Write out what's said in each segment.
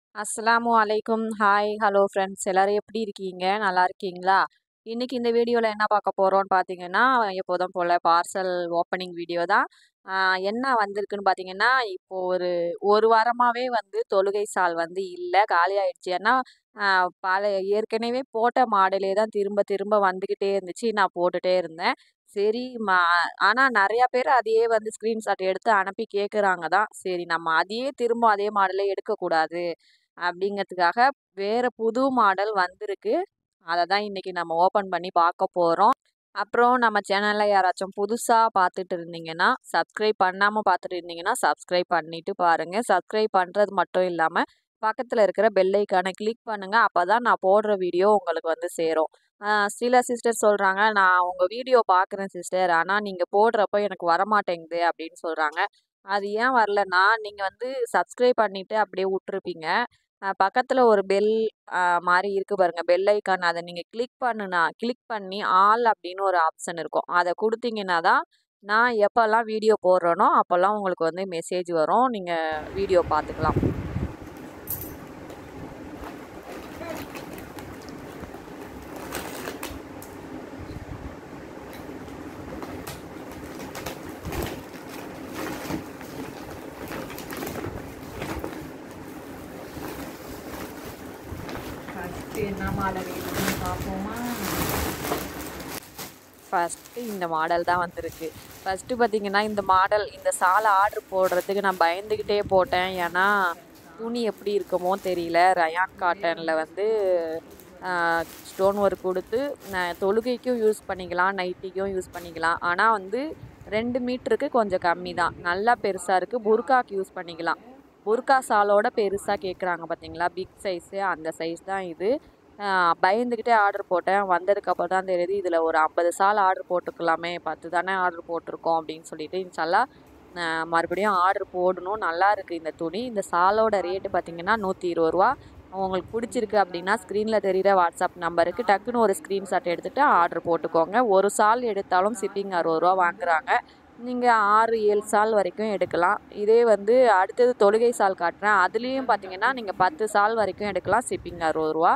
அஸ்ஸலாமு அலைக்கும் hi hello friends எல்லாரும் எப்படி இருக்கீங்க நல்லா இருக்கீங்களா இன்னைக்கு இந்த வீடியோவில் என்ன பார்க்க போகிறோம்னு பார்த்தீங்கன்னா எப்போதும் போல் பார்சல் ஓப்பனிங் வீடியோ தான் ஆஹ் என்ன வந்திருக்குன்னு பார்த்தீங்கன்னா இப்போ ஒரு ஒரு வாரமாகவே வந்து தொழுகை சால் வந்து இல்லை காலி ஆயிடுச்சு ஏன்னா ஆஹ் பல ஏற்கனவே போட்ட மாடலே தான் திரும்ப திரும்ப வந்துக்கிட்டே இருந்துச்சு நான் போட்டுட்டே இருந்தேன் சரி மா ஆனால் நிறையா பேர் அதையே வந்து ஸ்க்ரீன்ஷாட் எடுத்து அனுப்பி கேட்குறாங்க தான் சரி நம்ம அதையே திரும்ப அதே மாடலே எடுக்கக்கூடாது அப்படிங்கிறதுக்காக வேற புது மாடல் வந்திருக்கு அதை தான் இன்னைக்கு நம்ம ஓப்பன் பண்ணி பார்க்க போகிறோம் அப்புறம் நம்ம சேனலில் யாராச்சும் புதுசாக பார்த்துட்டு இருந்தீங்கன்னா சப்ஸ்கிரைப் பண்ணாமல் பார்த்துட்டு இருந்தீங்கன்னா சப்ஸ்கிரைப் பண்ணிட்டு பாருங்கள் சப்ஸ்கிரைப் பண்ணுறது மட்டும் இல்லாமல் பக்கத்தில் இருக்கிற பெல் ஐக்கானை கிளிக் பண்ணுங்கள் அப்போ தான் நான் போடுற வீடியோ உங்களுக்கு வந்து சேரும் ஆஹ் சில சிஸ்டர் சொல்கிறாங்க நான் உங்கள் வீடியோ பார்க்குறேன் சிஸ்டர் ஆனால் நீங்கள் போடுறப்போ எனக்கு வரமாட்டேங்குது அப்படின்னு சொல்கிறாங்க அது ஏன் வரலன்னா நீங்கள் வந்து சப்ஸ்கிரைப் பண்ணிவிட்டு அப்படியே விட்டுருப்பீங்க பக்கத்தில் ஒரு பெல் மாதிரி இருக்கு பாருங்க பெல் ஐக்கான் அதை நீங்கள் கிளிக் பண்ணுனா கிளிக் பண்ணி ஆல் அப்படின்னு ஒரு ஆப்ஷன் இருக்கும் அதை கொடுத்தீங்கன்னா தான் நான் எப்போல்லாம் வீடியோ போடுறேனோ அப்போல்லாம் உங்களுக்கு வந்து மெசேஜ் வரும் நீங்கள் வீடியோ பார்த்துக்கலாம் ஃபஸ்ட்டு என்ன மாடல் இருக்குன்னு பார்ப்போமா ஃபஸ்ட்டு இந்த மாடல் தான் வந்திருக்கு ஃபஸ்ட்டு பார்த்தீங்கன்னா இந்த மாடல் இந்த சாலை ஆர்டர் போடுறதுக்கு நான் பயந்துக்கிட்டே போட்டேன் ஏன்னா துணி எப்படி இருக்குமோ தெரியல ரயான் காட்டனில் வந்து ஸ்டோன் ஒர்க் கொடுத்து நான் தொழுகைக்கும் யூஸ் பண்ணிக்கலாம் நைட்டிக்கும் யூஸ் பண்ணிக்கலாம் ஆனால் வந்து ரெண்டு மீட்டருக்கு கொஞ்சம் கம்மி தான் நல்லா பெருசாக இருக்குது புர்காக்கு யூஸ் பண்ணிக்கலாம் புர்கா சாலோட பெருசாக கேட்குறாங்க பார்த்தீங்களா பிக் சைஸு அந்த சைஸ் தான் இது ஆஹ் பயந்துக்கிட்டே ஆர்டர் போட்டேன் வந்ததுக்கப்புறம் தான் தெரியுது இதில் ஒரு ஐம்பது சால் ஆர்டர் போட்டுக்கலாமே பத்து தானே ஆர்டர் போட்டிருக்கோம் அப்படின்னு சொல்லிட்டு இன்ஷால்லா ஆஹ் மறுபடியும் ஆர்டர் போடணும் நல்லா இருக்குது இந்த துணி இந்த சாலோட ரேட்டு பார்த்தீங்கன்னா நூற்றி இருபது ரூபா உங்களுக்கு பிடிச்சிருக்கு அப்படின்னா ஸ்க்ரீனில் தெரிகிற வாட்ஸ்அப் நம்பருக்கு டக்குன்னு ஒரு ஸ்க்ரீன்ஷாட் எடுத்துகிட்டு ஆர்டர் போட்டுக்கோங்க ஒரு சால் எடுத்தாலும் ஷிப்பிங் அறுபது ரூபா வாங்குறாங்க நீங்கள் ஆறு ஏழு சால் வரைக்கும் எடுக்கலாம் இதே வந்து அடுத்தது தொழுகை சால் காட்டுறேன் அதுலேயும் பார்த்தீங்கன்னா நீங்கள் பத்து சால் வரைக்கும் எடுக்கலாம் ஷிப்பிங் அறுபது ரூபா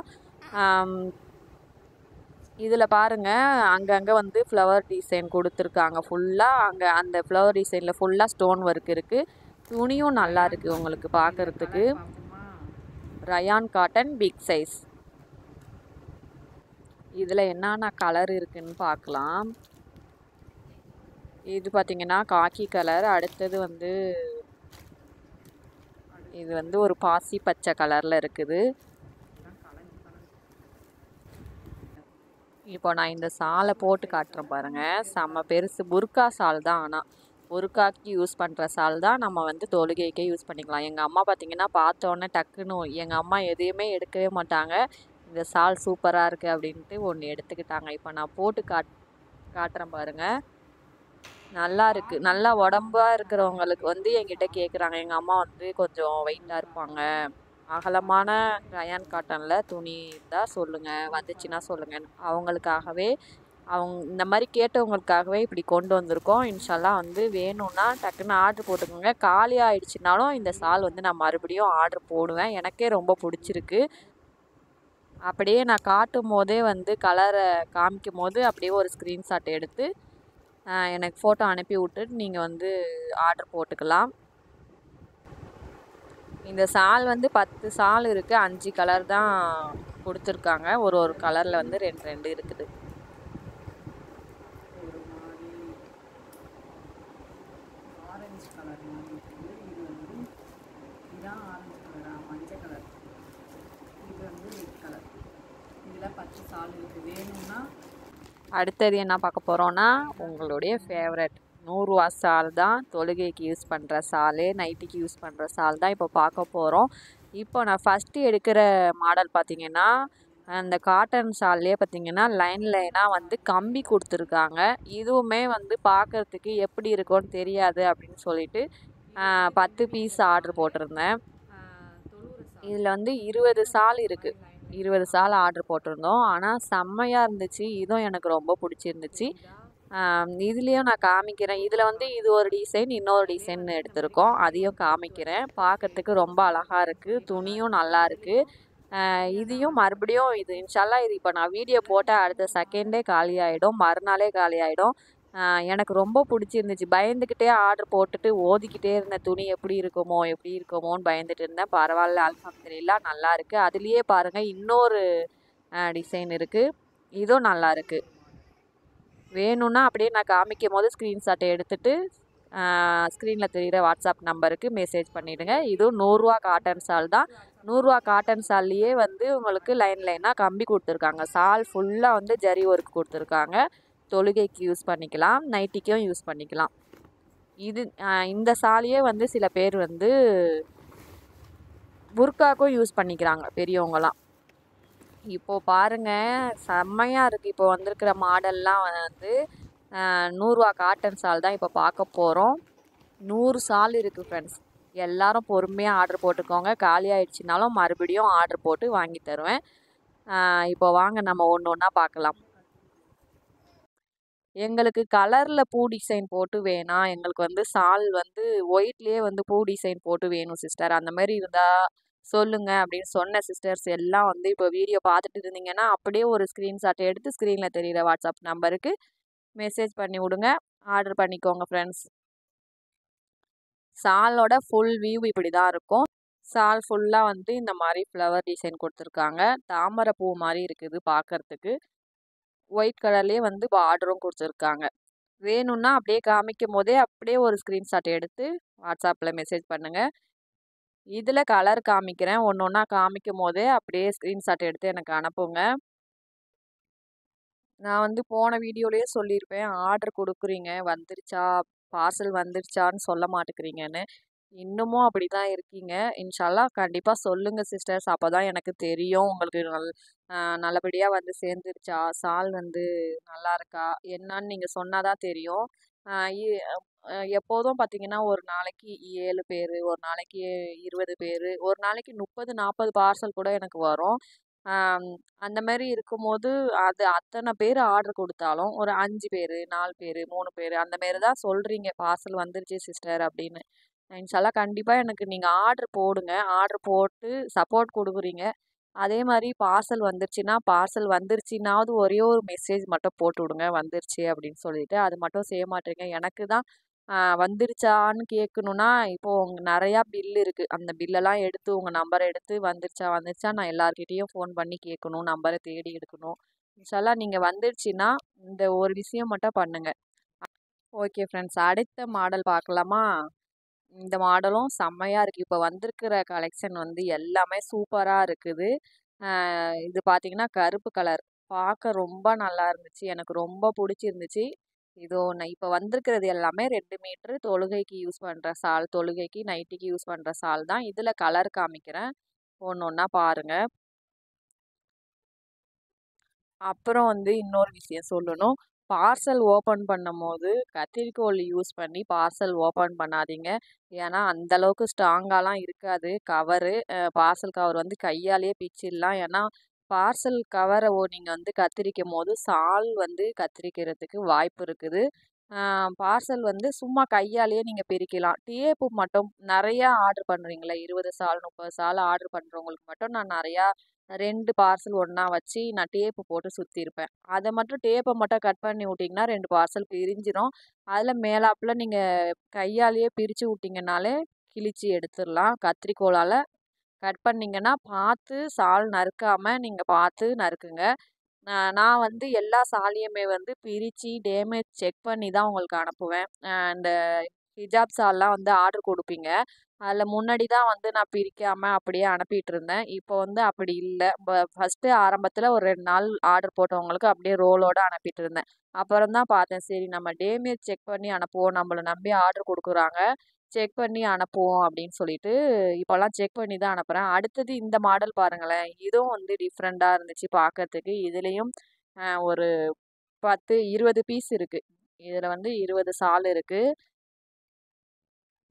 இதில் பாருங்கள் அங்கங்கே வந்து ஃப்ளவர் டிசைன் கொடுத்துருக்காங்க ஃபுல்லாக அங்கே அந்த ஃப்ளவர் டிசைனில் ஃபுல்லாக ஸ்டோன் ஒர்க் இருக்குது துணியும் நல்லா இருக்குது உங்களுக்கு பார்க்குறதுக்கு ரயான் காட்டன் பிக் சைஸ் இதில் என்னென்ன கலர் இருக்குன்னு பார்க்கலாம் இது பார்த்தீங்கன்னா காக்கி கலர் அடுத்தது வந்து இது வந்து ஒரு பாசி பச்சை கலரில் இருக்குது இப்போ நான் இந்த சாலை போட்டு காட்டுறேன் பாருங்கள் செம்ம பெருசு புர்கா சால் தான் ஆனால் புர்காக்கு யூஸ் பண்ணுற சால் தான் நம்ம வந்து தொழுகைக்கே யூஸ் பண்ணிக்கலாம் எங்கள் அம்மா பார்த்தீங்கன்னா பார்த்தோன்னே டக்குன்னு எங்கள் அம்மா எதையுமே எடுக்கவே மாட்டாங்க இந்த சால் சூப்பராக இருக்குது அப்படின்ட்டு ஒன்று எடுத்துக்கிட்டாங்க இப்போ நான் போட்டு காட் காட்டுறேன் பாருங்கள் நல்லா இருக்குது நல்லா உடம்பா இருக்கிறவங்களுக்கு வந்து என்கிட்ட கேட்குறாங்க எங்கள் அம்மா வந்து கொஞ்சம் வெயிட்டாக இருப்பாங்க அகலமான ரயான் காட்டனில் துணி இருந்தால் சொல்லுங்கள் வந்துச்சுன்னா சொல்லுங்கள் அவங்களுக்காகவே அவங்க இந்த மாதிரி கேட்டவங்களுக்காகவே இப்படி கொண்டு வந்திருக்கோம் இன்ஷால்லா வந்து வேணும்னா டக்குன்னு ஆர்டர் போட்டுக்கோங்க காலி ஆயிடுச்சுனாலும் இந்த சால் வந்து நான் மறுபடியும் ஆர்டர் போடுவேன் எனக்கே ரொம்ப பிடிச்சிருக்கு அப்படியே நான் காட்டும் போதே வந்து கலரை காமிக்கும் போது அப்படியே ஒரு ஸ்க்ரீன்ஷாட் எடுத்து எனக்கு ஃபோட்டோ அனுப்பி விட்டுட்டு நீங்கள் வந்து ஆர்டர் போட்டுக்கலாம் இந்த சால் வந்து பத்து சால் இருக்குது அஞ்சு கலர் தான் கொடுத்துருக்காங்க ஒரு ஒரு கலரில் வந்து ரெண்டு ரெண்டு இருக்குது ஒரு மாதிரி ஆரஞ்சு கலர் மாதிரி இருக்குது இது வந்து இதுதான் ஆரஞ்சு கலரா மஞ்சள் கலர் இது வந்து ரெட் கலர் இதில் பத்து சால் இருக்குது வேணும்னா அடுத்தது என்ன பார்க்க போகிறோன்னா உங்களுடைய ஃபேவரட் நூறுரூவா சால் தான் தொழுகைக்கு யூஸ் பண்ணுற சால் நைட்டுக்கு யூஸ் பண்ணுற சால் தான் இப்போ பார்க்க போகிறோம் இப்போ நான் ஃபஸ்ட்டு எடுக்கிற மாடல் பார்த்தீங்கன்னா அந்த காட்டன் ஷால்லே பார்த்தீங்கன்னா லைன் லைனாக வந்து கம்பி கொடுத்துருக்காங்க இதுவுமே வந்து பார்க்குறதுக்கு எப்படி இருக்கும்னு தெரியாது அப்படின்னு சொல்லிட்டு பத்து பீஸ் ஆர்டர் போட்டிருந்தேன் இதில் வந்து இருபது சால் இருக்குது இருபது சால் ஆர்டர் போட்டிருந்தோம் ஆனால் செம்மையாக இருந்துச்சு இதுவும் எனக்கு ரொம்ப பிடிச்சிருந்துச்சு இதுலேயும் நான் காமிக்கிறேன் இதில் வந்து இது ஒரு டிசைன் இன்னொரு டிசைன் எடுத்திருக்கோம் அதையும் காமிக்கிறேன் பார்க்கறதுக்கு ரொம்ப அழகாக இருக்குது துணியும் நல்லா இருக்குது இதையும் மறுபடியும் இது இன்ஷால்லா இது இப்போ நான் வீடியோ போட்டால் அடுத்த செகண்டே காலி ஆகிடும் மறுநாளே காலி ஆகிடும் எனக்கு ரொம்ப பிடிச்சிருந்துச்சு பயந்துக்கிட்டே ஆர்டர் போட்டுட்டு ஓதிக்கிட்டே இருந்த துணி எப்படி இருக்குமோ எப்படி இருக்குமோன்னு பயந்துட்டு இருந்தேன் பரவாயில்ல அல்ஹம்துலில்லா நல்லா இருக்குது அதுலேயே பாருங்கள் இன்னொரு டிசைன் இருக்குது இதுவும் நல்லா இருக்குது வேணும்னா அப்படியே நான் காமிக்கும் போது ஸ்க்ரீன்ஷாட்டை எடுத்துகிட்டு ஸ்க்ரீனில் தெரிகிற வாட்ஸ்அப் நம்பருக்கு மெசேஜ் பண்ணிவிடுங்க இதுவும் நூறுரூவா காட்டன் சால் தான் நூறுரூவா காட்டன் சால்லையே வந்து உங்களுக்கு லைன் லைனாக கம்பி கொடுத்துருக்காங்க சால் ஃபுல்லாக வந்து ஜரி ஒர்க் கொடுத்துருக்காங்க தொழுகைக்கு யூஸ் பண்ணிக்கலாம் நைட்டிக்கும் யூஸ் பண்ணிக்கலாம் இது இந்த சாலியே வந்து சில பேர் வந்து புர்காக்கும் யூஸ் பண்ணிக்கிறாங்க பெரியவங்களாம் இப்போது பாருங்கள் செம்மையாக இருக்குது இப்போ வந்திருக்கிற மாடல்லாம் வந்து நூறுரூவா காட்டன் சால் தான் இப்போ பார்க்க போகிறோம் நூறு சால் இருக்குது ஃப்ரெண்ட்ஸ் எல்லாரும் பொறுமையாக ஆர்டர் போட்டுக்கோங்க காலி ஆயிடுச்சுனாலும் மறுபடியும் ஆர்டர் போட்டு வாங்கி தருவேன் இப்போ வாங்க நம்ம ஒன்று ஒன்றா பார்க்கலாம் எங்களுக்கு கலரில் பூ டிசைன் போட்டு வேணாம் எங்களுக்கு வந்து சால் வந்து ஒயிட்லேயே வந்து பூ டிசைன் போட்டு வேணும் சிஸ்டர் அந்த மாதிரி இருந்தால் சொல்லுங்கள் அப்படின்னு சொன்ன சிஸ்டர்ஸ் எல்லாம் வந்து இப்போ வீடியோ பார்த்துட்டு இருந்தீங்கன்னா அப்படியே ஒரு ஸ்க்ரீன்ஷாட் எடுத்து ஸ்க்ரீனில் தெரிகிற வாட்ஸ்அப் நம்பருக்கு மெசேஜ் பண்ணி விடுங்க ஆர்டர் பண்ணிக்கோங்க ஃப்ரெண்ட்ஸ் சாலோட ஃபுல் வியூ இப்படி தான் இருக்கும் சால் ஃபுல்லாக வந்து இந்த மாதிரி ஃப்ளவர் டிசைன் கொடுத்துருக்காங்க தாமரை பூ மாதிரி இருக்குது பார்க்குறதுக்கு ஒயிட் கலர்லேயே வந்து பார்டரும் கொடுத்துருக்காங்க வேணும்னா அப்படியே காமிக்கும் போதே அப்படியே ஒரு ஸ்க்ரீன்ஷாட் எடுத்து வாட்ஸ்அப்பில் மெசேஜ் பண்ணுங்கள் இதில் கலர் காமிக்கிறேன் ஒன்று ஒன்றா காமிக்கும் போதே அப்படியே ஸ்க்ரீன்ஷாட் எடுத்து எனக்கு அனுப்புங்க நான் வந்து போன வீடியோலேயே சொல்லியிருப்பேன் ஆர்டர் கொடுக்குறீங்க வந்துருச்சா பார்சல் வந்துருச்சான்னு சொல்ல மாட்டேங்கிறீங்கன்னு இன்னமும் அப்படி தான் இருக்கீங்க இன்ஷால்லா கண்டிப்பாக சொல்லுங்கள் சிஸ்டர்ஸ் அப்போ தான் எனக்கு தெரியும் உங்களுக்கு நல் நல்லபடியாக வந்து சேர்ந்துருச்சா சால் வந்து நல்லா இருக்கா என்னன்னு நீங்கள் சொன்னால் தான் தெரியும் எப்போதும் பார்த்தீங்கன்னா ஒரு நாளைக்கு ஏழு பேர் ஒரு நாளைக்கு இருபது பேர் ஒரு நாளைக்கு முப்பது நாற்பது பார்சல் கூட எனக்கு வரும் அந்த மாதிரி இருக்கும்போது அது அத்தனை பேர் ஆர்டர் கொடுத்தாலும் ஒரு அஞ்சு பேர் நாலு பேர் மூணு பேர் அந்த மாரி தான் சொல்கிறீங்க பார்சல் வந்துருச்சு சிஸ்டர் அப்படின்னு இன்ஷால்லா கண்டிப்பாக எனக்கு நீங்கள் ஆர்டர் போடுங்க ஆர்டர் போட்டு சப்போர்ட் கொடுக்குறீங்க அதே மாதிரி பார்சல் வந்துருச்சுன்னா பார்சல் வந்துருச்சுன்னாவது ஒரே ஒரு மெசேஜ் மட்டும் போட்டு விடுங்க வந்துருச்சு அப்படின்னு சொல்லிட்டு அது மட்டும் செய்ய மாட்டேங்க எனக்கு தான் வந்துருச்சான்னு கேட்கணுன்னா இப்போது உங்க நிறையா பில் இருக்குது அந்த பில்லெல்லாம் எடுத்து உங்கள் நம்பரை எடுத்து வந்துருச்சா வந்துருச்சா நான் எல்லார்கிட்டேயும் ஃபோன் பண்ணி கேட்கணும் நம்பரை தேடி எடுக்கணும் இன்ஷால்லா நீங்கள் வந்துருச்சுன்னா இந்த ஒரு விஷயம் மட்டும் பண்ணுங்கள் ஓகே ஃப்ரெண்ட்ஸ் அடுத்த மாடல் பார்க்கலாமா இந்த மாடலும் செம்மையாக இருக்குது இப்போ வந்திருக்கிற கலெக்ஷன் வந்து எல்லாமே சூப்பராக இருக்குது இது பார்த்திங்கன்னா கருப்பு கலர் பார்க்க ரொம்ப நல்லா இருந்துச்சு எனக்கு ரொம்ப பிடிச்சிருந்துச்சு இதோ நான் இப்போ வந்திருக்கிறது எல்லாமே ரெண்டு மீட்ரு தொழுகைக்கு யூஸ் பண்ணுற சால் தொழுகைக்கு நைட்டுக்கு யூஸ் பண்ணுற சால் தான் இதில் கலர் காமிக்கிறேன் ஒன்று ஒன்றா பாருங்கள் அப்புறம் வந்து இன்னொரு விஷயம் சொல்லணும் பார்சல் ஓப்பன் பண்ணும்போது கத்திரிக்கோல் யூஸ் பண்ணி பார்சல் ஓப்பன் பண்ணாதீங்க ஏன்னா அந்தளவுக்கு ஸ்ட்ராங்காலாம் இருக்காது கவரு பார்சல் கவர் வந்து கையாலேயே பிச்சிடலாம் ஏன்னா பார்சல் கவரை ஓ நீங்கள் வந்து கத்திரிக்கும் போது சால் வந்து கத்திரிக்கிறதுக்கு வாய்ப்பு இருக்குது பார்சல் வந்து சும்மா கையாலேயே நீங்கள் பிரிக்கலாம் டேப்பு மட்டும் நிறையா ஆர்டர் பண்ணுறீங்களே இருபது சால் முப்பது சால் ஆர்டர் பண்ணுறவங்களுக்கு மட்டும் நான் நிறையா ரெண்டு பார்சல் ஒன்றா வச்சு நான் டேப்பு போட்டு சுற்றிருப்பேன் அதை மட்டும் டேப்பை மட்டும் கட் பண்ணி விட்டிங்கன்னா ரெண்டு பார்சல் பிரிஞ்சிடும் அதில் மேலாப்பில் நீங்கள் கையாலேயே பிரித்து விட்டிங்கனாலே கிழிச்சு எடுத்துடலாம் கத்திரிக்கோலால் கட் பண்ணிங்கன்னா பார்த்து சால் நறுக்காமல் நீங்கள் பார்த்து நறுக்குங்க நான் வந்து எல்லா சாலியுமே வந்து பிரித்து டேமேஜ் செக் பண்ணி தான் உங்களுக்கு அனுப்புவேன் இந்த ஹிஜாப் சால்லாம் வந்து ஆர்டர் கொடுப்பீங்க அதில் முன்னாடி தான் வந்து நான் பிரிக்காமல் அப்படியே அனுப்பிட்டு இருந்தேன் இப்போ வந்து அப்படி இல்லை ஃபஸ்ட்டு ஆரம்பத்தில் ஒரு ரெண்டு நாள் ஆர்டர் போட்டவங்களுக்கு அப்படியே ரோலோடு அனுப்பிட்டு இருந்தேன் அப்புறம் தான் பார்த்தேன் சரி நம்ம டேமேஜ் செக் பண்ணி அனுப்புவோம் நம்மளை நம்பி ஆர்டர் கொடுக்குறாங்க செக் பண்ணி அனுப்புவோம் அப்படின்னு சொல்லிட்டு இப்போல்லாம் செக் பண்ணி தான் அனுப்புகிறேன் அடுத்தது இந்த மாடல் பாருங்களேன் இதுவும் வந்து டிஃப்ரெண்ட்டாக இருந்துச்சு பார்க்கறதுக்கு இதுலேயும் ஒரு பத்து இருபது பீஸ் இருக்குது இதில் வந்து இருபது சால் இருக்குது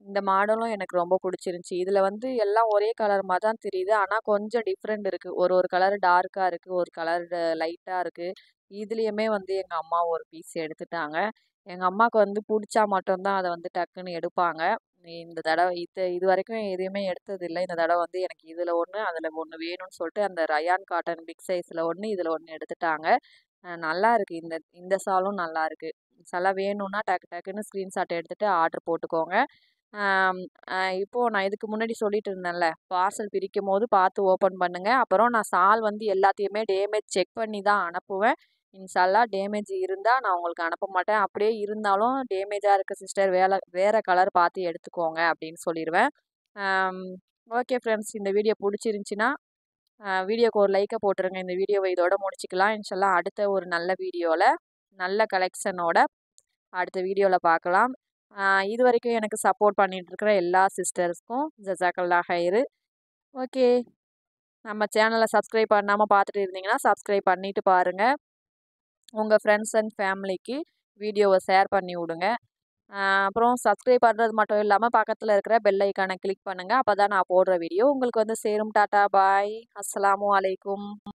இந்த மாடலும் எனக்கு ரொம்ப பிடிச்சிருந்துச்சி இதில் வந்து எல்லாம் ஒரே கலர் மாதிரி தான் தெரியுது ஆனால் கொஞ்சம் டிஃப்ரெண்ட் இருக்குது ஒரு ஒரு கலர் டார்க்காக இருக்குது ஒரு கலர் லைட்டாக இருக்குது இதுலேயுமே வந்து எங்கள் அம்மா ஒரு பீஸ் எடுத்துட்டாங்க எங்கள் அம்மாவுக்கு வந்து பிடிச்சா மட்டும்தான் அதை வந்து டக்குன்னு எடுப்பாங்க இந்த தடவை இது இது வரைக்கும் எதையுமே எடுத்ததில்லை இந்த தடவை வந்து எனக்கு இதில் ஒன்று அதில் ஒன்று வேணும்னு சொல்லிட்டு அந்த ரயான் காட்டன் பிக் சைஸில் ஒன்று இதில் ஒன்று எடுத்துட்டாங்க நல்லா இருக்குது இந்த இந்த சாலும் நல்லா இருக்குது சில வேணும்னா டக்கு டக்குன்னு ஸ்க்ரீன்ஷாட் எடுத்துகிட்டு ஆர்டர் போட்டுக்கோங்க இப்போது நான் இதுக்கு முன்னாடி சொல்லிட்டு இருந்தேன்ல பார்சல் பிரிக்கும் போது பார்த்து ஓப்பன் பண்ணுங்கள் அப்புறம் நான் சால் வந்து எல்லாத்தையுமே டேமேஜ் செக் பண்ணி தான் அனுப்புவேன் இன்ஷால்லா டேமேஜ் இருந்தால் நான் உங்களுக்கு அனுப்ப மாட்டேன் அப்படியே இருந்தாலும் டேமேஜாக இருக்குது சிஸ்டர் வேலை வேறு கலர் பார்த்து எடுத்துக்கோங்க அப்படின்னு சொல்லிடுவேன் ஓகே ஃப்ரெண்ட்ஸ் இந்த வீடியோ பிடிச்சிருந்துச்சின்னா வீடியோக்கு ஒரு லைக்கை போட்டுருங்க இந்த வீடியோவை இதோட முடிச்சிக்கலாம் இன்ஷால்லா அடுத்த ஒரு நல்ல வீடியோவில் நல்ல கலெக்ஷனோட அடுத்த வீடியோவில் பார்க்கலாம் இது வரைக்கும் எனக்கு சப்போர்ட் பண்ணிகிட்ருக்கிற எல்லா சிஸ்டர்ஸ்க்கும் ஜசாக்கல்லா ஹைரு ஓகே நம்ம சேனலை சப்ஸ்கிரைப் பண்ணாமல் பார்த்துட்டு இருந்தீங்கன்னா சப்ஸ்கிரைப் பண்ணிவிட்டு பாருங்கள் உங்கள் ஃப்ரெண்ட்ஸ் அண்ட் ஃபேமிலிக்கு வீடியோவை ஷேர் பண்ணி விடுங்க அப்புறம் சப்ஸ்கிரைப் பண்ணுறது மட்டும் இல்லாமல் பக்கத்தில் இருக்கிற பெல் ஐக்கானை கிளிக் பண்ணுங்கள் அப்போ தான் நான் போடுற வீடியோ உங்களுக்கு வந்து சேரும் டாட்டா பாய் அஸ்லாம் வலைக்கும்